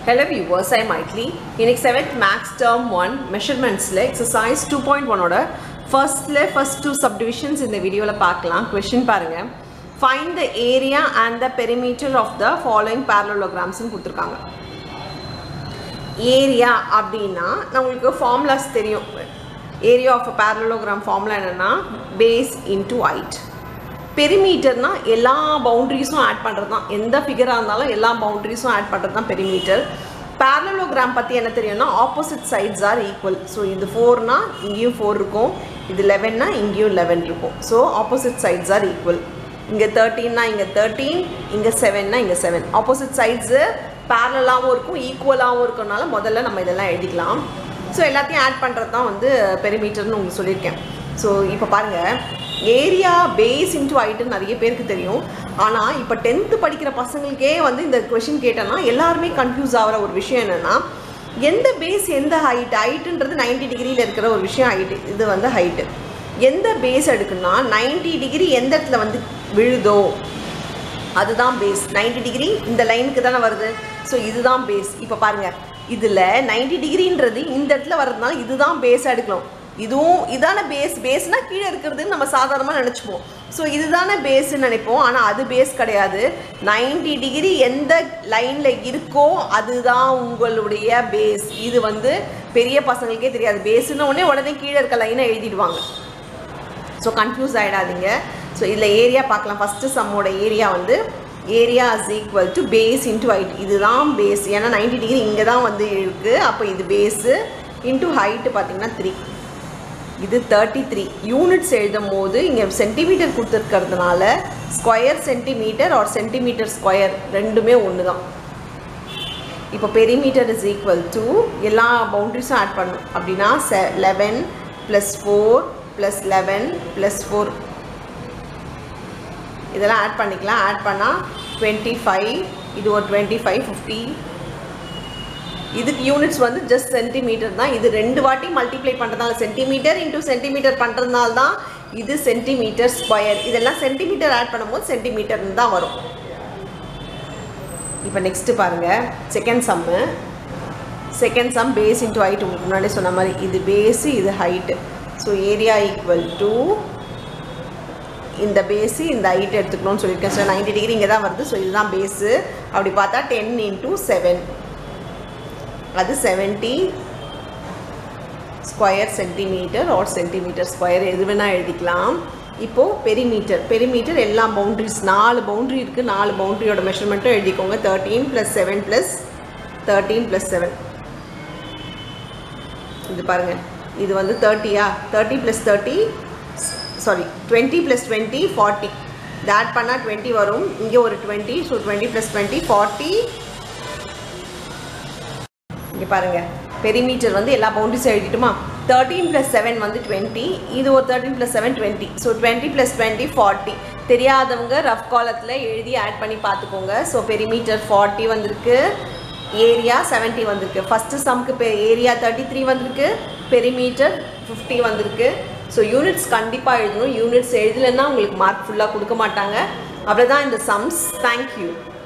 Hello viewers, I'm Maitli. இன்னைக்கு seventh maths term one மெஷர்மெண்ட்ஸில் exercise two point ஒனோட ஃபர்ஸ்ட்ல ஃபர்ஸ்ட் டூ சப்டிவிஷன்ஸ் இந்த வீடியோவில் பார்க்கலாம் கொஷின் பாருங்க find the area and the perimeter of the following பேரலோகிராம்ஸ்னு கொடுத்துருக்காங்க ஏரியா அப்படின்னா நம்மளுக்கு ஃபார்முலாஸ் தெரியும் ஏரியா ஆஃப் பேரலோகிராம் ஃபார்முலா என்னென்னா பேஸ் இன்டூ ஹைட் பெரிமீட்டர்னா எல்லா பவுண்ட்ரிஸும் ஆட் பண்ணுறது தான் எந்த ஃபிகராக இருந்தாலும் எல்லா பவுண்ட்ரிஸும் ஆட் பண்ணுறது தான் பெரிமீட்டர் பேரலோகிராம் பற்றி என்ன தெரியும்னா opposite sides are equal so இது ஃபோர்னா இங்கேயும் ஃபோர் இருக்கும் இது லெவன்னா இங்கேயும் லெவன் இருக்கும் so opposite sides are equal இங்கே தேர்ட்டீன்னா இங்கே தேர்ட்டீன் இங்கே செவன்னா இங்கே செவன் ஆப்போசிட் சைட்ஸு பேரலாகவும் இருக்கும் ஈக்குவலாகவும் இருக்கனால முதல்ல நம்ம இதெல்லாம் எழுதிக்கலாம் ஸோ எல்லாத்தையும் ஆட் பண்ணுறது தான் வந்து பெரிமீட்டர்னு உங்களுக்கு சொல்லியிருக்கேன் ஸோ இப்போ பாருங்கள் ஏரியா பேஸ் இன்ட்டு ஹைட்டுன்னு நிறைய பேருக்கு தெரியும் ஆனால் இப்போ டென்த்து படிக்கிற பசங்களுக்கே வந்து இந்த கொஷின் கேட்டேன்னா எல்லாருமே கன்ஃபியூஸ் ஆகிற ஒரு விஷயம் என்னென்னா எந்த பேஸ் எந்த ஹைட் ஹைட்டுன்றது நைன்டி டிகிரியில் இருக்கிற ஒரு விஷயம் ஹைட்டு இது வந்து ஹைட்டு எந்த பேஸ் எடுக்குன்னா நைன்டி டிகிரி எந்த இடத்துல வந்து விழுதோ அதுதான் பேஸ் நைன்டி டிகிரி இந்த லைனுக்கு தானே வருது ஸோ இதுதான் பேஸ் இப்போ பாருங்கள் இதில் நைன்டி டிகிரின்றது இந்த இடத்துல வர்றதுனால இதுதான் பேஸாக எடுக்கலாம் இதுவும் இதான பேஸ் பேஸ்னால் கீழே இருக்கிறதுன்னு நம்ம சாதாரணமாக நினச்சிப்போம் ஸோ இதுதானே பேஸ்ன்னு நினைப்போம் ஆனால் அது பேஸ் கிடையாது நைன்டி டிகிரி எந்த லைனில் இருக்கோ அதுதான் உங்களுடைய பேஸ் இது வந்து பெரிய பசங்களுக்கே தெரியாது பேஸுன்னு உடனே உடனே கீழே இருக்க லைனை எழுதிடுவாங்க ஸோ கன்ஃபியூஸ் ஆகிடாதீங்க ஸோ இதில் ஏரியா பார்க்கலாம் ஃபஸ்ட்டு சம்மோட ஏரியா வந்து area is equal to base into height இதுதான் பேஸ் ஏன்னா நைன்டி டிகிரி இங்கே தான் வந்து இருக்குது அப்போ இது பேஸு இன்ட்டு ஹைட்டு பார்த்தீங்கன்னா த்ரீ இது தேர்ட்டி த்ரீ யூனிட்ஸ் எழுதும் போது இங்கே சென்டிமீட்டர் கொடுத்துருக்கிறதுனால square centimetre or centimetre square ரெண்டுமே ஒன்று தான் இப்போ பெரிமீட்டர் இஸ் ஈக்குவல் டு எல்லா பவுண்ட்ரிஸும் ஆட் பண்ணும் அப்படின்னா செ eleven plus four plus eleven plus four இதெல்லாம் ஆட் பண்ணிக்கலாம் ஆட் பண்ணால் டுவெண்ட்டி ஃபைவ் இது ஒரு டுவெண்ட்டி ஃபைவ் ஃபிஃப்டி இதுக்கு யூனிட்ஸ் வந்து ஜஸ்ட் சென்டிமீட்டர் தான் இது ரெண்டு வாட்டி மல்டிப்ளை பண்ணுறதுனால சென்டிமீட்டர் இன்டூ சென்டிமீட்டர் பண்ணுறதுனால தான் இது சென்டிமீட்டர் ஸ்கொயர் இதெல்லாம் சென்டிமீட்டர் ஆட் பண்ணும்போது சென்டிமீட்டர்னு தான் வரும் இப்போ நெக்ஸ்ட்டு பாருங்கள் second sum second sum base into height உங்களுக்கு முன்னாடி சொன்ன மாதிரி இது பேஸு இது height so area equal to இந்த பேஸு இந்த ஹைட் எடுத்துக்கணும்னு சொல்லியிருக்கேன் ஸோ நைன்டி டிகிரி இங்கே தான் வருது ஸோ இதுதான் பேஸு அப்படி பார்த்தா டென் இன்ட்டு செவன் அது seventy square centimetre or centimetre square எது வேணால் எழுதிக்கலாம் இப்போது பெரிமீட்டர் பெரிமீட்டர் எல்லா பவுண்ட்ரிஸ் நாலு பவுண்ட்ரி இருக்குது நாலு பவுண்ட்ரியோட மெஷர்மெண்ட்டும் எழுதிக்கோங்க thirteen plus seven plus thirteen plus seven இது பாருங்கள் இது வந்து தேர்ட்டியா thirty plus thirty sorry twenty plus twenty forty இது ஆட் பண்ணால் டுவெண்ட்டி வரும் இங்கே ஒரு twenty so twenty plus twenty forty இங்கே பாருங்கள் பெரிமீட்டர் வந்து எல்லா பவுண்டரிஸும் எழுதிட்டுமா தேர்ட்டீன் ப்ளஸ் செவன் வந்து டுவெண்ட்டி இது ஒரு thirteen plus seven twenty so twenty plus twenty forty தெரியாதவங்க ரஃப் காலத்தில் எழுதி ஆட் பண்ணி பார்த்துக்கோங்க ஸோ பெரிமீட்டர் ஃபார்ட்டி வந்திருக்கு ஏரியா செவன்ட்டி வந்திருக்கு ஃபஸ்ட்டு சம்க்கு பெ ஏரியா தேர்ட்டி த்ரீ வந்திருக்கு பெரிமீட்டர் ஃபிஃப்டி வந்திருக்கு ஸோ யூனிட்ஸ் கண்டிப்பாக எழுதணும் யூனிட்ஸ் எழுதலைன்னா உங்களுக்கு மார்க் ஃபுல்லாக கொடுக்க மாட்டாங்க அவ்வளோதான் இந்த சம்ஸ் தேங்க்யூ